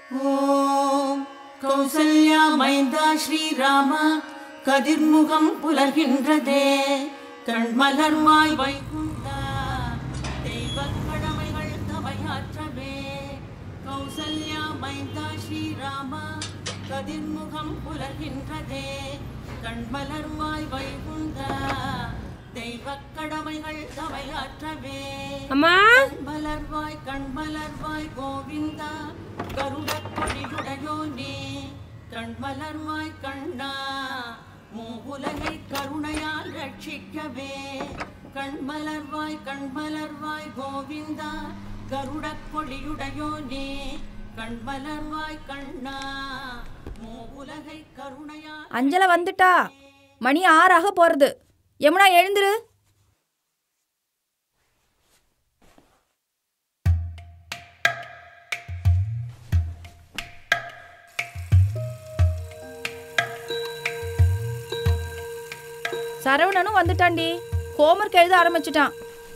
ஓம் கௌசல்யா மைந்தா ஸ்ரீராம கதிர்முகம் புலர்கின்றதே கண்மலர்வாய் வைகுந்தா தெய்வக் கடமைகள் தவையாற்றவே கௌசல்யா மைந்தா ஸ்ரீராம கதிர்முகம் புலர்கின்றதே கண்மலர்வாய் வைகுந்தா தெய்வக் கடமைகள் தவையாற்றவே அம்மா கண்மலர்வாய் கண்மலர்வாய் கோவிந்தா கருடக் கொடியுடையோனே கண்மலர்வாய் கண்ணா மூவுலகை கருணையால் ரட்சிக்கவே கண்மலர்வாய் கண்மலர்வாய் கோவிந்தா கருடக் கொடியுடையோனே கண்மலர்வாய் கண்ணா மூவுலகை கருணையால் அஞ்சல வந்துட்டா மணி ஆறாக போறது யமுனா எழுந்துரு சரவணனும் வந்துட்டான்டி ஹோம்ஒர்க் எழுத ஆரம்பிச்சிட்டான்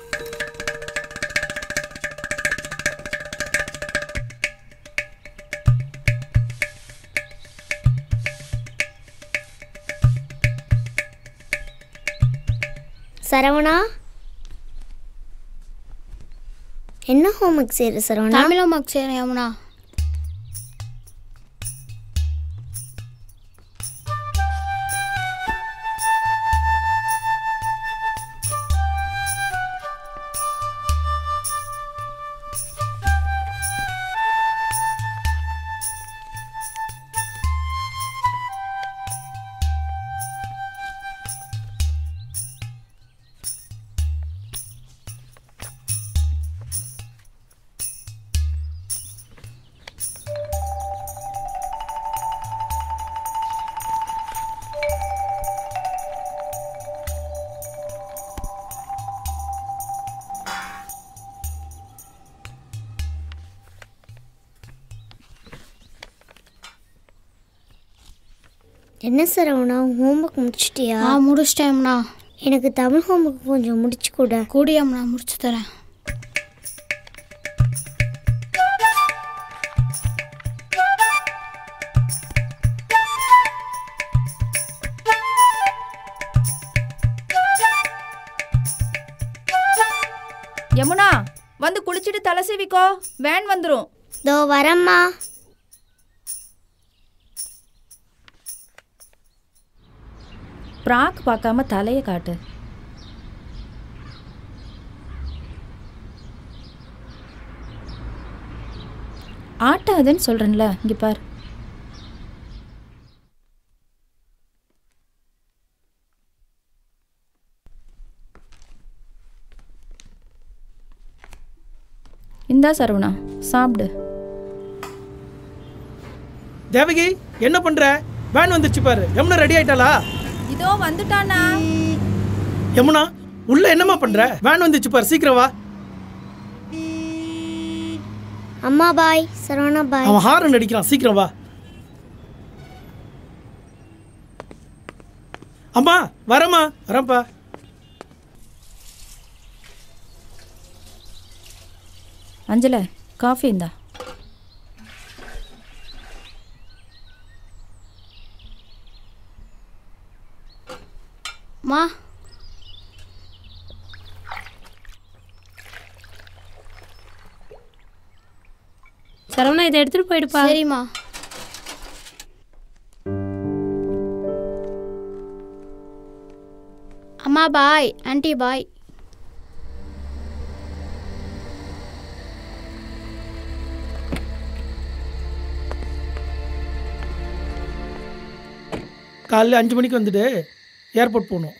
சரவணா என்ன ஹோம்ஒர்க் செய்கிற சரவணா தமிழ் ஹோம்ஒர்க் செய்கிறேன் யமுனா என்ன சரவணா ஹோம்ஒர்க் முடிச்சிட்டியா ஆ முடிச்சிட்டேன் யமுனா எனக்கு தமிழ் ஹோம்ஒர்க் கொஞ்சம் முடிச்சு கூட கூடி யமுனா முடிச்சு தரேன் யமுனா வந்து குளிச்சுட்டு தலை சீவிக்கோ வேன் வந்துரும் தோ வரம்மா ப்ராக் பார்க்காம தலையை காட்டு ஆட்டாதுன்னு சொல்றேன்ல இங்க பார் இந்தா சரவணா சாப்பிடு தேவகி என்ன பண்ற வேன் வந்துருச்சு பாரு யமுனா ரெடி ஆயிட்டாளா இதோ வந்துட்டானா யமுனா உள்ள என்னம்மா பண்ற வேன் வந்துருச்சு பாரு சீக்கிரம் வா அம்மா பாய் சரவணா பாய் அவன் ஹாரன் அடிக்கிறான் சீக்கிரம் வா அம்மா வரேம்மா வரேன்ப்பா அஞ்சல காஃபி இந்தா மா சரவணா இதை எடுத்துட்டு போயிடுப்பா சரிம்மா அம்மா பாய் ஆன்ட்டி பாய் காலைல அஞ்சு மணிக்கு வந்துட்டு ஏர்போர்ட் போகணும்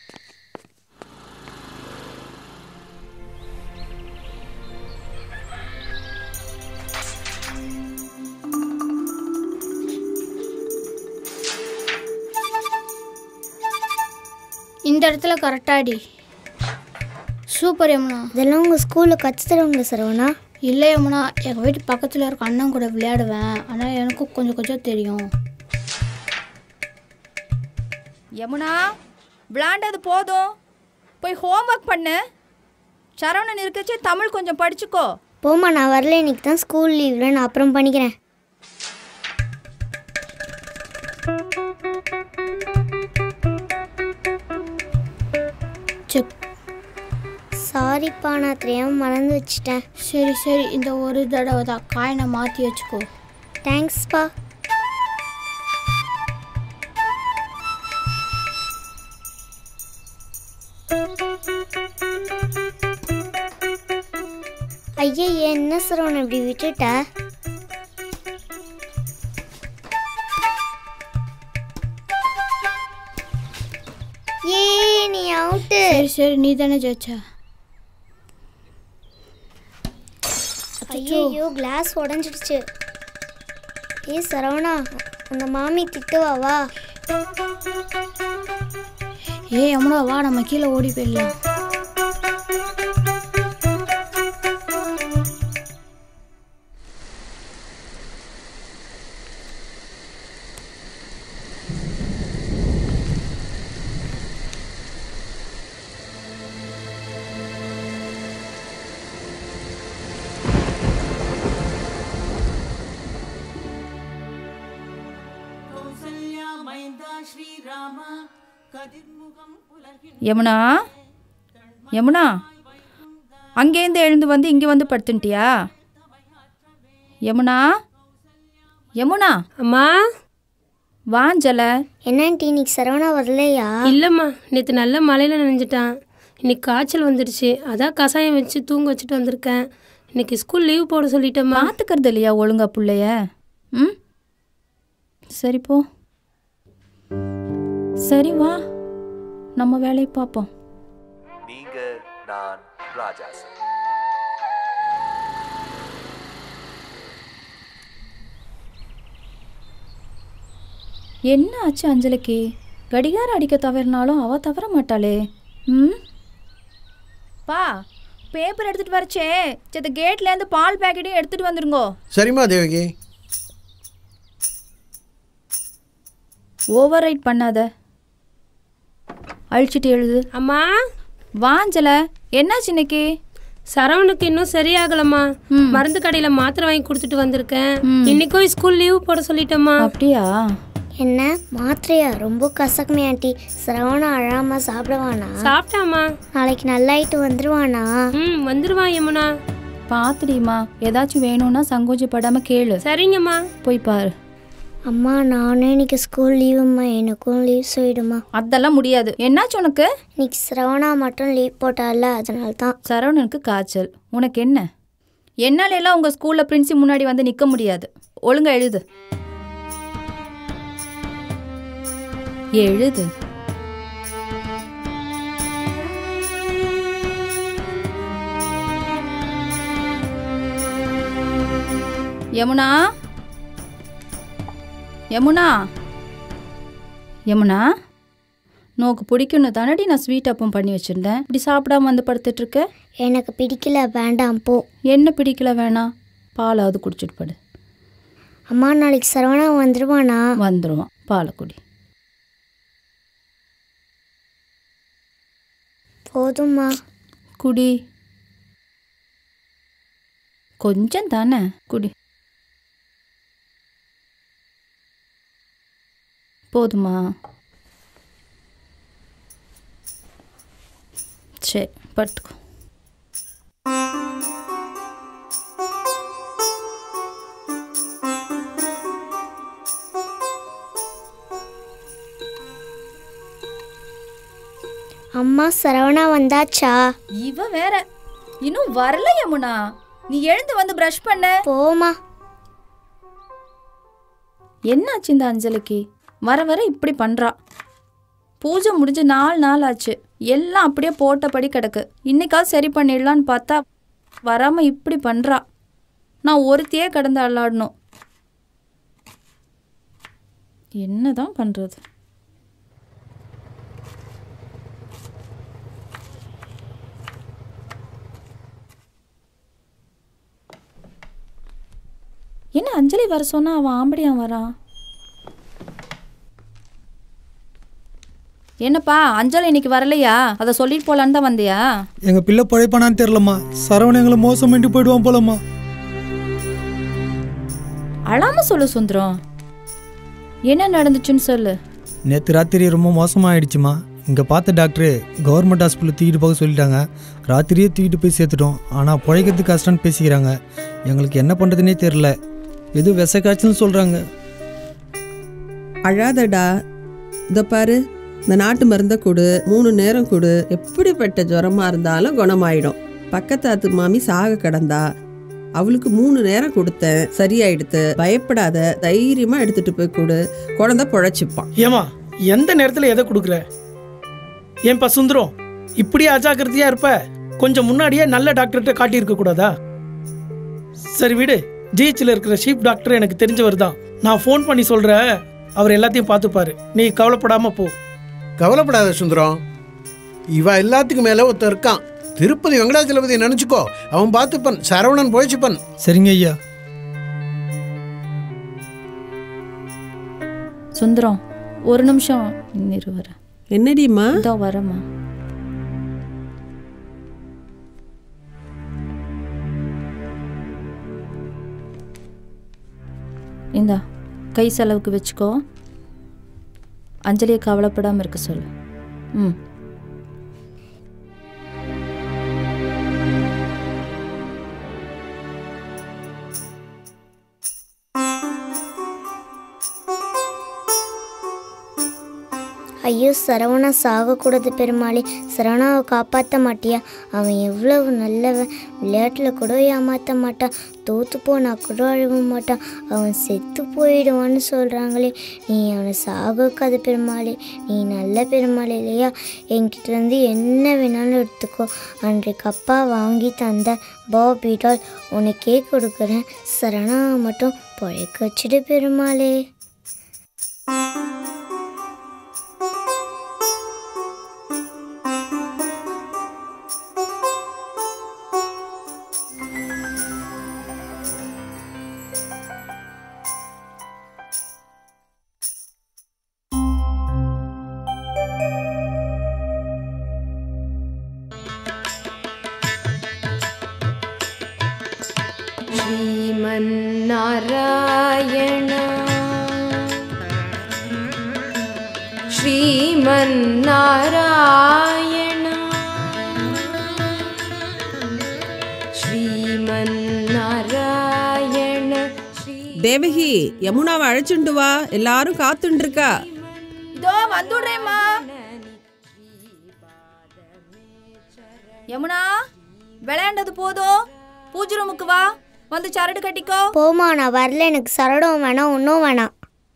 இந்த இடத்துல கரெக்டாடி சூப்பர் யமுனா இதெல்லாம் உங்கள் ஸ்கூலில் கற்று தருவாங்களா சரவணா இல்லை யமுனா எங்கள் வீட்டு பக்கத்தில் இருக்க அண்ணன் கூட விளையாடுவேன் ஆனால் எனக்கும் கொஞ்சம் கொஞ்சம் தெரியும் யமுனா விளாண்டது போதும் போய் ஹோம்ஒர்க் பண்ணு சரவணன் இருக்கச்சே தமிழ் கொஞ்சம் படிச்சுக்கோ போம்மா நான் வரல இன்னைக்கு தான் ஸ்கூல் லீவில் நான் அப்புறம் பண்ணிக்கிறேன் செக் சாரிப்பா நான் தெரியாமல் மறந்து வச்சிட்டேன் சரி சரி இந்த ஒரு தடவை தான் காயினை மாற்றி வச்சுக்கோ தேங்க்ஸ்ப்பா ஐயா என்ன சரவணன் இப்படி விட்டுட்ட ஏ நீ அவுட்டு சரி சரி நீ தானே ஜெயிச்ச ஐயோ கிளாஸ் உடஞ்சிடுச்சு ஏ சரவணா அந்த மாமி திட்டுவா வா ஏய் அம்மா வா நம்ம கீழே ஓடி போயிடலாம் கௌசல்யா மைந்தா ஸ்ரீராம கதிர்முகம் உலகின் யமுனா யமுனா அங்கேருந்து எழுந்து வந்து இங்கே வந்து படுத்துட்டியா யமுனா யமுனா அம்மா வாஞ்சல என்னன்டி இன்னைக்கு சரவணா வரலையா இல்லைம்மா நேற்று நல்ல மழையில் நனைஞ்சிட்டான் இன்னைக்கு காய்ச்சல் வந்துடுச்சு அதான் கஷாயம் வச்சு தூங்க வச்சுட்டு வந்திருக்கேன் இன்னைக்கு ஸ்கூல் லீவ் போட சொல்லிட்டேம்மா பார்த்துக்கிறது இல்லையா ஒழுங்கா புள்ளைய ம் சரி போ சரி வா நம்ம வேலையை பார்ப்போம் நீங்க நான் ராஜாஸ் என்ன ஆச்சு அஞ்சலிக்கு கடிகாரம் அடிக்க தவறினாலும் அவ தவற மாட்டாளே ம் பா பேப்பர் எடுத்துட்டு வரச்சே சத்த கேட்லேருந்து பால் பேக்கெட்டையும் எடுத்துட்டு வந்துருங்கோ சரிம்மா தேவகி ஓவர் ரைட் பண்ணாத அழிச்சிட்டு எழுது அம்மா வாஞ்சல என்னாச்சு இன்னைக்கு சரவணுக்கு இன்னும் சரியாகலம்மா மருந்து கடையில் மாத்திரை வாங்கி கொடுத்துட்டு வந்திருக்கேன் இன்னைக்கும் ஸ்கூல் லீவ் போட சொல்லிட்டேம்மா அப்படியா என்ன மாத்திரையா ரொம்ப கசக்குமே ஆண்டி சரவணா அழாம சாப்பிடுவானா சாப்பிட்டாம்மா நாளைக்கு நல்லாயிட்டு வந்துருவானா ம் வந்துருவான் யமுனா பாத்துடிமா ஏதாச்சும் வேணும்னா சங்கோஜப்படாம கேளு சரிங்கம்மா போய் பாரு அம்மா நானும் இன்னைக்கு ஸ்கூல் லீவும்மா எனக்கும் லீவ் சொல்லிடுமா அதெல்லாம் முடியாது என்னாச்சு உனக்கு இன்னைக்கு சரவணா மட்டும் லீவ் போட்டால அதனால தான் சரவணனுக்கு காய்ச்சல் உனக்கு என்ன என்னால எல்லாம் உங்க ஸ்கூல்ல பிரின்சி முன்னாடி வந்து நிக்க முடியாது ஒழுங்கா எழுது எழுது யமுனா யமுனா யமுனா நோக்கு பிடிக்கும்னு தானடி நான் ஸ்வீட் அப்பம் பண்ணி வச்சிருந்தேன் இப்படி சாப்பிடாம வந்து படுத்துட்டு இருக்க எனக்கு பிடிக்கல வேண்டாம் போ என்ன பிடிக்கல வேணாம் பாலாவது குடிச்சிட்டு படு அம்மா நாளைக்கு சரவணா வந்துருவானா வந்துருவான் பாலை குடி போதும்மா குடி கொஞ்சம் தானே குடி போதுமா சரி படுத்துக்கோ அம்மா சரவணா வந்தாச்சா இவ வேற இன்னும் வரல யமுனா நீ எழுந்து வந்து பிரஷ் பண்ண போமா என்னாச்சு இந்த அஞ்சலிக்கு வர வர இப்படி பண்றா பூஜை முடிஞ்சு நாலு நாள் ஆச்சு எல்லாம் அப்படியே போட்டபடி கிடக்கு இன்னைக்காவது சரி பண்ணிடலான்னு பார்த்தா வராம இப்படி பண்றா நான் ஒருத்தியே கடந்து அல்லாடணும் என்னதான் பண்றது என்ன அஞ்சலி வர சொன்னா அவன் ஆம்படியான் வரான் என்னப்பா அஞ்சலி இன்னைக்கு வரலையா அதை சொல்லிட்டு போலான்னு தான் வந்தியா எங்கள் பிள்ளை பழைப்பானான்னு தெரிலம்மா சரவணன் எங்களை மோசம் பண்ணிட்டு போயிடுவான் போலம்மா அழாம சொல்லு சுந்தரம் என்ன நடந்துச்சுன்னு சொல்லு நேற்று ராத்திரி ரொம்ப மோசமாயிடுச்சுமா இங்கே பார்த்த டாக்டரு கவர்மெண்ட் ஹாஸ்பிட்டல் தூக்கிட்டு போக சொல்லிட்டாங்க ராத்திரியே தூக்கிட்டு போய் சேர்த்துட்டோம் ஆனால் பிழைக்கிறதுக்கு கஷ்டம்னு பேசிக்கிறாங்க எங்களுக்கு என்ன பண்ணுறதுனே தெரில எதுவும் விஷ காய்ச்சல்னு சொல்கிறாங்க அழாதடா இதை பாரு இந்த நாட்டு மருந்தை கொடு மூணு நேரம் கொடு எப்படிப்பட்ட ஜுரமா இருந்தாலும் குணமாயிடும் பக்கத்தாத்து மாமி சாக கிடந்தா அவளுக்கு மூணு நேரம் கொடுத்தேன் சரியாயிடுத்து பயப்படாத தைரியமா எடுத்துட்டு போய் கொடு குழந்தை பொழைச்சிப்பான் ஏமா எந்த நேரத்தில் எதை கொடுக்குற ஏன்பா சுந்தரம் இப்படியே அஜாக்கிரதையா இருப்ப கொஞ்சம் முன்னாடியே நல்ல டாக்டர்கிட்ட காட்டியிருக்க கூடாதா சரி விடு ஜிஹெச்சில் இருக்கிற சீப் டாக்டர் எனக்கு தெரிஞ்சவர் தான் நான் ஃபோன் பண்ணி சொல்கிறேன் அவர் எல்லாத்தையும் பார்த்துப்பாரு நீ கவலைப்படாம போ கவலைப்படாத சுந்தரம் இவ எல்லாத்துக்கும் மேல ஒருத்தன் இருக்கான் திருப்பதி வெங்கடாச்சலபதி நினைச்சுக்கோ அவன் பார்த்துப்பன் சரவணன் போயிச்சுப்பன் சரிங்க ஐயா சுந்தரம் ஒரு நிமிஷம் நிறு வரேன் என்னடிம்மா இதோ வரேம்மா இந்தா கை செலவுக்கு வச்சுக்கோ அஞ்சலியை கவலைப்படாமல் இருக்க சொல்லு ம் ஐயோ சரவணா சாகக்கூடாது பெருமாளே சரவணாவை காப்பாற்ற மாட்டியா அவன் எவ்வளவு நல்லவன் விளையாட்டில் கூட ஏமாற்ற மாட்டான் தோத்து போனா கூட அழுவ மாட்டான் அவன் செத்து போயிடுவான்னு சொல்கிறாங்களே நீ அவனை சாக வைக்காத பெருமாளே நீ நல்ல பெருமாள் இல்லையா என்கிட்ட இருந்து என்ன வேணாலும் எடுத்துக்கோ அன்றைக்கு அப்பா வாங்கி தந்த பாபி டால் உனக்கே கொடுக்குறேன் சரணாவை மட்டும் பழைக்க வச்சுடு பெருமாளே श्रीमन्नारायण श्रीमन्नारायण श्रीमन्नारायण தேவகி யமுனாவை அழைச்சுண்டு வா எல்லாரும் காத்துண்டு இருக்கா இதோ வந்துடுறேம்மா யமுனா விளையாண்டது போதும் பூஜை ரூமுக்கு வா வந்து சரடு கட்டிக்கோ போமா நான் வரல எனக்கு சரடம் வேணாம் ஒன்றும் வேணாம்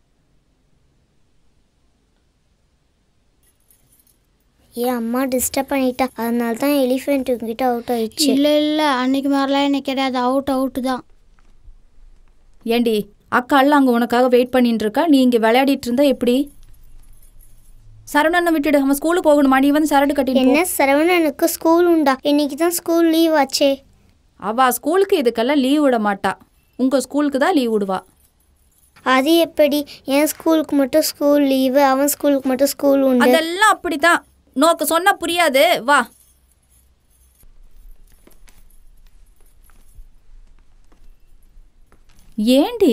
ஏன் அம்மா டிஸ்டர்ப் பண்ணிட்டா அதனால தான் எலிஃபென்ட் உங்ககிட்ட அவுட் ஆயிடுச்சு இல்லை இல்லை அன்னைக்கு மாதிரிலாம் எனக்கு கிடையாது அவுட் அவுட்டு தான் ஏண்டி அக்கா எல்லாம் அங்கே உனக்காக வெயிட் பண்ணிட்டு இருக்கா நீ இங்கே விளையாடிட்டு இருந்தா எப்படி சரவணனை விட்டுடு அவன் ஸ்கூலுக்கு போகணுமா நீ வந்து சரடு கட்டிட்டு என்ன போ. சரவணனுக்கு ஸ்கூல் உண்டா இன்னைக்கு தான் ஸ்கூல் லீவ் ஆச்சே அவ ஸ்கூலுக்கு இதுக்கெல்லாம் லீவ் விட மாட்டா உங்க ஸ்கூலுக்கு தான் லீவ் விடுவா அது எப்படி என் ஸ்கூலுக்கு மட்டும் ஸ்கூல் லீவு அவன் ஸ்கூலுக்கு மட்டும் ஸ்கூல் உண்டு அதெல்லாம் அப்படித்தான் நோக்கு சொன்னா புரியாது வா ஏண்டி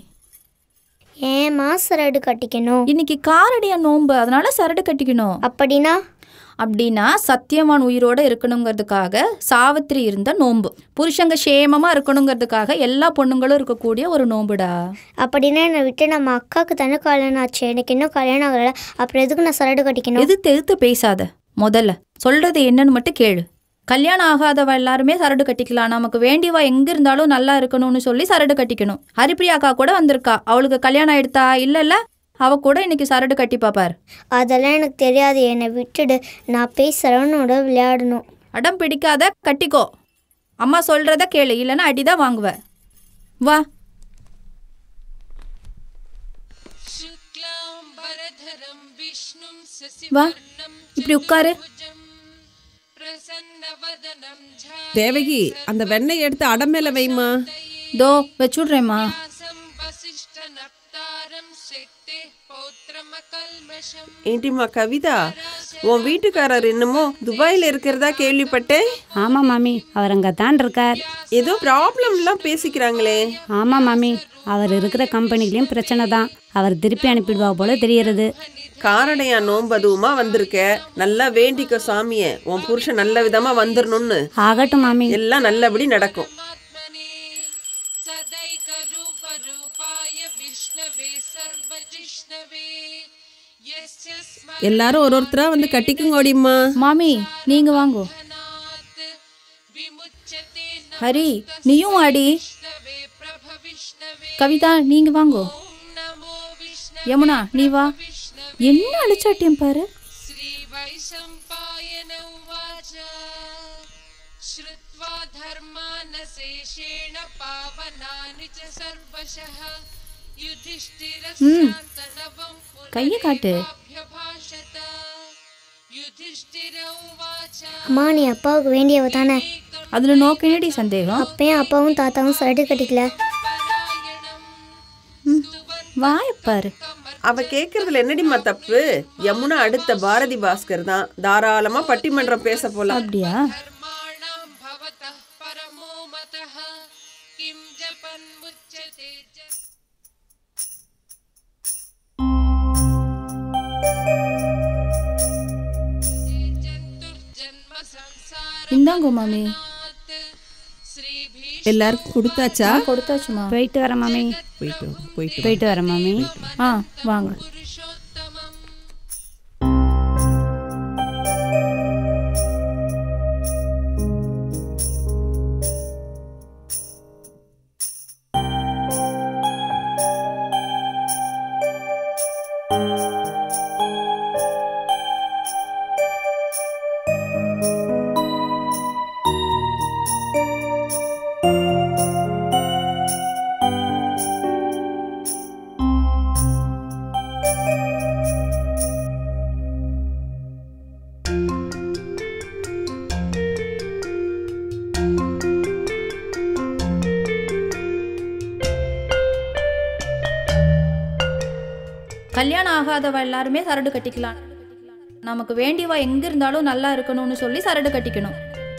ஏமா சரடு கட்டிக்கணும் இன்னைக்கு காரடியா நோன்பு அதனால சரடு கட்டிக்கணும் அப்படின்னா அப்படின்னா சத்தியவான் உயிரோட இருக்கணுங்கிறதுக்காக சாவித்திரி இருந்த நோன்பு புருஷங்க சேமமா இருக்கணுங்கிறதுக்காக எல்லா பொண்ணுங்களும் இருக்கக்கூடிய ஒரு நோன்புடா அப்படின்னா என்னை விட்டு நம்ம அக்காவுக்கு தானே கல்யாணம் ஆச்சு எனக்கு இன்னும் கல்யாணம் ஆகல அப்புறம் எதுக்கு நான் சரடு கட்டிக்கணும் எது தெழுத்து பேசாத முதல்ல சொல்றது என்னன்னு மட்டும் கேளு கல்யாணம் ஆகாதவ எல்லாருமே சரடு கட்டிக்கலாம் நமக்கு வேண்டியவா எங்க இருந்தாலும் நல்லா இருக்கணும்னு சொல்லி சரடு கட்டிக்கணும் ஹரிப்ரியா அக்கா கூட வந்திருக்கா அவளுக்கு கல்யாணம் ஆயிடுத்தா இல்லல்ல அவ கூட இன்னைக்கு சரடு கட்டி பாப்பார் அதெல்லாம் எனக்கு தெரியாது என்னை விட்டுடு நான் போய் சரவணோட விளையாடணும் அடம் பிடிக்காத கட்டிக்கோ அம்மா சொல்றத கேளு இல்லைன்னா அடிதான் வாங்குவ வா வா இப்படி உட்காரு தேவகி அந்த வெண்ணெய் எடுத்து அடம் மேல வைமா தோ வச்சுடுறேம்மா ஏண்டிம்மா கவிதா உன் வீட்டுக்காரர் என்னமோ துபாயில் இருக்கிறதா கேள்விப்பட்டேன் ஆமாம் மாமி அவர் அங்கே தான் இருக்கார் ஏதோ ப்ராப்ளம்லாம் பேசிக்கிறாங்களே ஆமாம் மாமி அவர் இருக்கிற கம்பெனிலையும் பிரச்சனை தான் அவர் திருப்பி அனுப்பிடுவா போல தெரியறது காரடையா நோன்பு அதுவுமா வந்திருக்க நல்லா வேண்டிக்க சாமிய உன் புருஷன் நல்ல விதமா வந்துடணும்னு ஆகட்டும் மாமி எல்லாம் நல்லபடி நடக்கும் எல்லாரும் ஒரு ஒருத்தரா வந்து கட்டிக்குங்க ஓடிம்மா மாமி நீங்க வாங்கோ ஹரி நீயும் வாடி கவிதா நீங்க வாங்கோ யமுனா நீ வா என்ன அழிச்சாட்டியம் பாரு श्रुत्वा धर्मानशेषेण पावनानि च सर्वशः ம் युधिष्ठिरस्यान्तनवं கையை காட்டு पुनरभ्यभाषत युधिष्ठिर उवाच அம்மா நீ அப்பாவுக்கு வேண்டியவ தானே அதுல நோக்க என்னடி சந்தேகம் அப்பயும் அப்பாவும் தாத்தாவும் சரடு கட்டிக்கல வாய பாரு அவ கேக்குறதுல என்னடிம்மா தப்பு யமுனா அடுத்த பாரதி பாஸ்கர் தான் தாராளமா பட்டிமன்றம் பேச போலாம் அப்படியா भवतः परमो मतः किं जपन्मुच्यते च இந்தாங்கோ மாமி எல்லாருக்கும் கொடுத்தாச்சா கொடுத்தாச்சுமா போயிட்டு வரேன் மாமி போயிட்டு வா, போயிட்டு வா. போயிட்டு வரேன் மாமி ஆ வாங்க கல்யாணம் ஆகாதவ எல்லாருமே சரடு கட்டிக்கலாம் நமக்கு வேண்டியவா எங்க இருந்தாலும் நல்லா இருக்கணும்னு சொல்லி சரடு கட்டிக்கணும்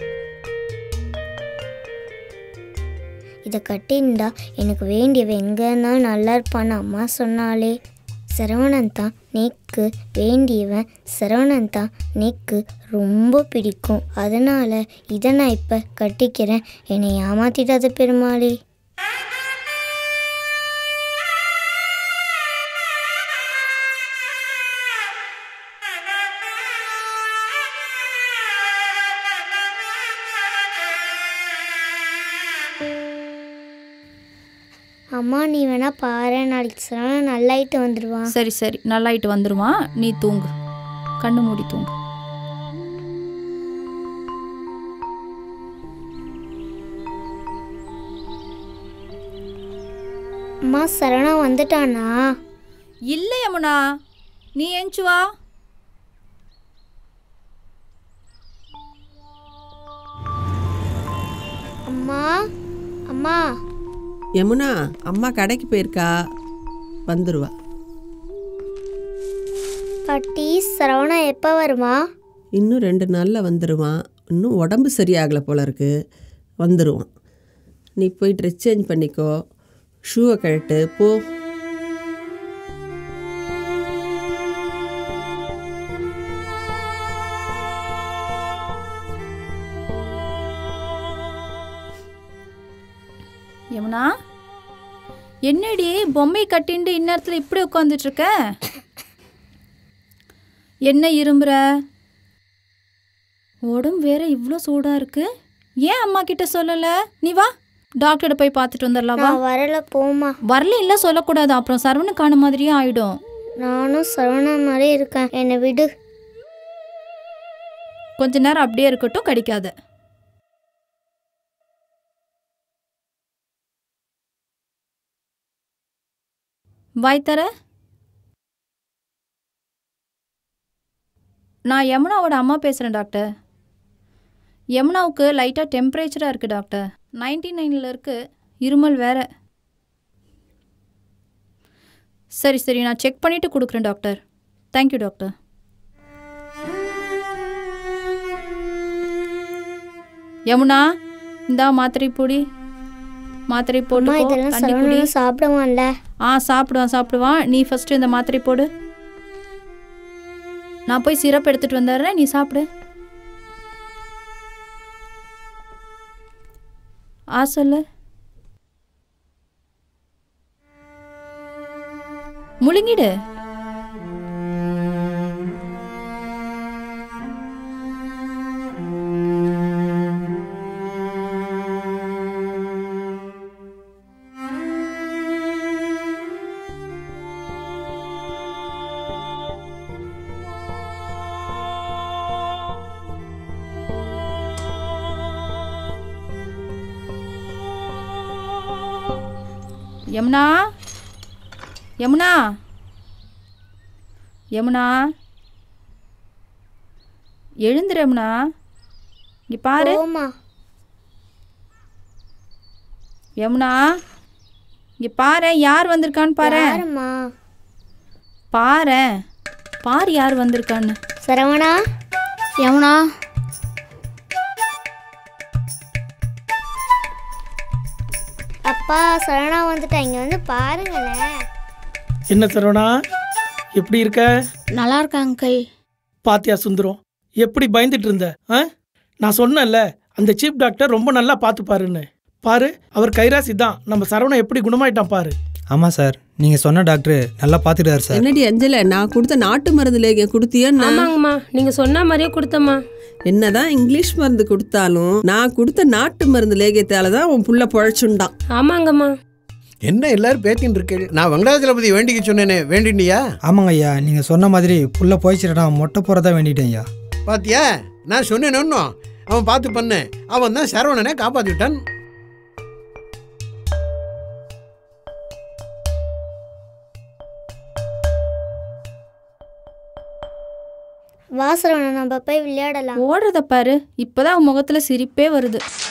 இதை கட்டியிருந்தா எனக்கு வேண்டியவ எங்கன்னா நல்லா இருப்பான்னு அம்மா சொன்னாலே சரவணன் தான் நேக்கு வேண்டியவன் சரவணன் தான் நேக்கு ரொம்ப பிடிக்கும் அதனால் இதை நான் இப்போ கட்டிக்கிறேன் என்னை ஏமாத்திடாத பெருமாளே அம்மா நீ வேணா பாரு நாளைக்கு சரவணன் நல்லாயிட்டு வந்துடுவான் சரி சரி நல்லாயிட்டு வந்துருவான் நீ தூங்கு கண்ணு மூடி தூங்கு அம்மா சரவணன் வந்துட்டானா இல்லை யமுனா நீ ஏஞ்சு வா அம்மா அம்மா யமுனா அம்மா கடைக்கு போயிருக்கா வந்துருவா பாட்டி சரவணன் எப்போ வருமா இன்னும் ரெண்டு நாளில் வந்துடுவான் இன்னும் உடம்பு சரியாகலை போல இருக்கு வந்துடுவான் நீ போய் ட்ரெஸ் சேஞ்ச் பண்ணிக்கோ ஷூவை கழட்டு போ யமுனா என்னடி பொம்மை கட்டிண்டு இந்நேரத்தில் இப்படி உட்காந்துட்டு இருக்க என்ன இரும்புற உடம்பு வேற இவ்வளோ சூடாக இருக்கு ஏன் அம்மா கிட்ட சொல்லலை நீ வா டாக்டர்கிட்ட போய் பார்த்துட்டு வந்துடலாம் வா நான் வரல போமா வரல இல்லை சொல்லக்கூடாது அப்புறம் சரவணுக்கான மாதிரியே ஆயிடும் நானும் சரவணன் மாதிரி இருக்கேன் என்னை விடு கொஞ்ச நேரம் அப்படியே இருக்கட்டும் கடிக்காத வாய் தர நான் யமுனாவோட அம்மா பேசுகிறேன் டாக்டர் யமுனாவுக்கு லைட்டாக டெம்பரேச்சராக இருக்குது டாக்டர் நைன்டி நைனில் இருக்குது இருமல் வேற சரி சரி நான் செக் பண்ணிவிட்டு கொடுக்குறேன் டாக்டர் தேங்க்யூ டாக்டர் யமுனா இந்தா மாத்திரை பொடி மாத்திரை அம்மா போட்டு இதெல்லாம் தண்ணி குடி சரவணன் சாப்பிடுவான்ல ஆ சாப்பிடுவான் சாப்பிடுவான் நீ ஃபர்ஸ்ட் இந்த மாத்திரை போடு நான் போய் சிரப் எடுத்துட்டு வந்துடுறேன் நீ சாப்பிடு ஆ சொல்லு முழுங்கிடு யமுனா யமுனா யமுனா எழுந்துரு யமுனா இங்க பாரு ஓமா யமுனா இங்க பாரு யார் வந்திருக்கான்னு பாரு யாரும்மா பாரு பாரு யார் வந்திருக்கான்னு சரவணா யமுனா அப்பா சரவணா வந்துட்டா இங்க வந்து பாருங்களேன் என்ன சரவணா எப்படி இருக்க நல்லா இருக்கா அங்கிள் பாத்தியா சுந்தரம் எப்படி பயந்துட்டு இருந்த ஆ நான் சொன்னேன்ல அந்த சீஃப் டாக்டர் ரொம்ப நல்லா பார்த்துப்பாருன்னு பாரு அவர் கைராசி தான் நம்ம சரவணன் எப்படி குணமாயிட்டான் பாரு ஆமாம் சார் நீங்கள் சொன்ன டாக்டர் நல்லா பார்த்துட்டாரு சார் என்னடி அஞ்சல நான் கொடுத்த நாட்டு மருந்து லேகியம் கொடுத்தியன்னா ஆமாங்கம்மா நீங்கள் சொன்ன மாதிரியே கொடுத்தம்மா என்னதான் இங்கிலீஷ் மருந்து கொடுத்தாலும் நான் கொடுத்த நாட்டு மருந்து லேகியத்தால தான் உன் புள்ள பொழைச்சுண்டான் ஆமாங்கம்மா என்ன எல்லாரும் பேத்தின்னு இருக்கீங்க நான் வெங்கடாஜலபதி வேண்டிக்க சொன்னேனே வேண்டினியா ஆமாங்க ஐயா நீங்கள் சொன்ன மாதிரி புள்ள போயிச்சிடா மொட்டை போகிறதா வேண்டிட்டேன் ஐயா பாத்தியா நான் சொன்னேன் ஒன்றும் அவன் பார்த்து பண்ணு அவன் தான் சரவணனை காப்பாற்றிட்டான் வா சரவணா நம்ம போய் விளையாடலாம் ஓடுறத பாரு இப்பதான் அவன் முகத்துல சிரிப்பே வருது